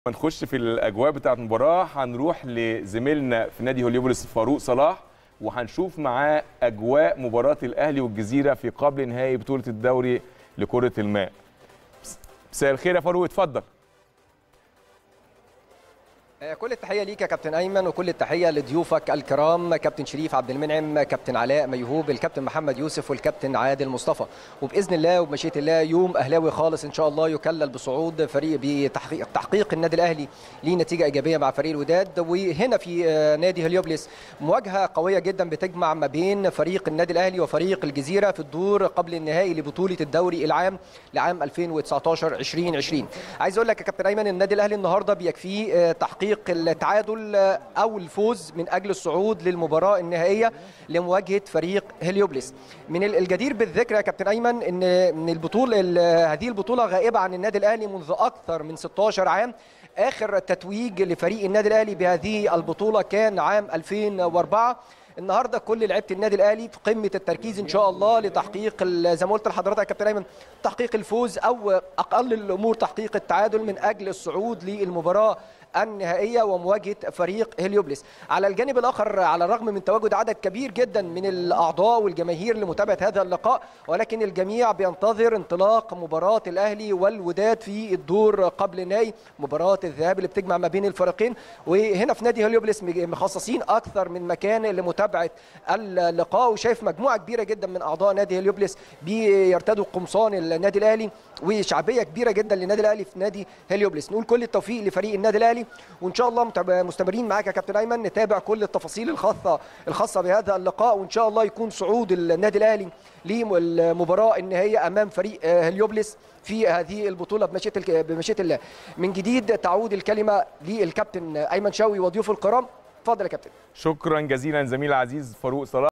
ما نخش في الاجواء بتاعه المباراه هنروح لزميلنا في نادي هوليوبوليس فاروق صلاح وهنشوف معاه اجواء مباراه الاهلي والجزيره في قبل نهائي بطوله الدوري لكره الماء مساء الخير يا فاروق اتفضل كل التحيه ليك يا كابتن ايمن وكل التحيه لضيوفك الكرام كابتن شريف عبد المنعم كابتن علاء ميهوب الكابتن محمد يوسف والكابتن عادل مصطفى وباذن الله وبمشيئه الله يوم اهلاوي خالص ان شاء الله يكلل بصعود فريق بتحقيق تحقيق النادي الاهلي لنتيجه ايجابيه مع فريق الوداد وهنا في نادي هليوبلس مواجهه قويه جدا بتجمع ما بين فريق النادي الاهلي وفريق الجزيره في الدور قبل النهائي لبطوله الدوري العام لعام 2019 2020 عايز اقول لك يا كابتن ايمن النادي الاهلي النهارده بيكفيه تحقيق تحقيق التعادل او الفوز من اجل الصعود للمباراه النهائيه لمواجهه فريق هليوبلس من الجدير بالذكر يا كابتن ايمن ان من البطوله هذه البطوله غائبه عن النادي الاهلي منذ اكثر من 16 عام اخر تتويج لفريق النادي الاهلي بهذه البطوله كان عام 2004 النهارده كل لعيبه النادي الاهلي في قمه التركيز ان شاء الله لتحقيق زي ما قلت لحضرتك يا كابتن ايمن تحقيق الفوز او اقل الامور تحقيق التعادل من اجل الصعود للمباراه النهائيه ومواجهه فريق هليوبلس على الجانب الاخر على الرغم من تواجد عدد كبير جدا من الاعضاء والجماهير لمتابعه هذا اللقاء ولكن الجميع بينتظر انطلاق مباراه الاهلي والوداد في الدور قبل النهائي مباراه الذهاب اللي بتجمع ما بين الفريقين وهنا في نادي هليوبلس مخصصين اكثر من مكان لمتابعه اللقاء وشايف مجموعه كبيره جدا من اعضاء نادي هليوبلس بيرتدوا قمصان النادي الاهلي وشعبيه كبيره جدا للنادي الاهلي في نادي هليوبلس نقول كل التوفيق لفريق النادي الاهلي وان شاء الله مستمرين معاك يا كابتن ايمن نتابع كل التفاصيل الخاصه الخاصه بهذا اللقاء وان شاء الله يكون صعود النادي الاهلي للمباراه النهائيه امام فريق هليوبلس في هذه البطوله بمشيئه بمشيئه الله من جديد تعود الكلمه للكابتن ايمن شوقي وضيوف الكرام اتفضل يا كابتن شكرا جزيلا زميل العزيز فاروق صلاح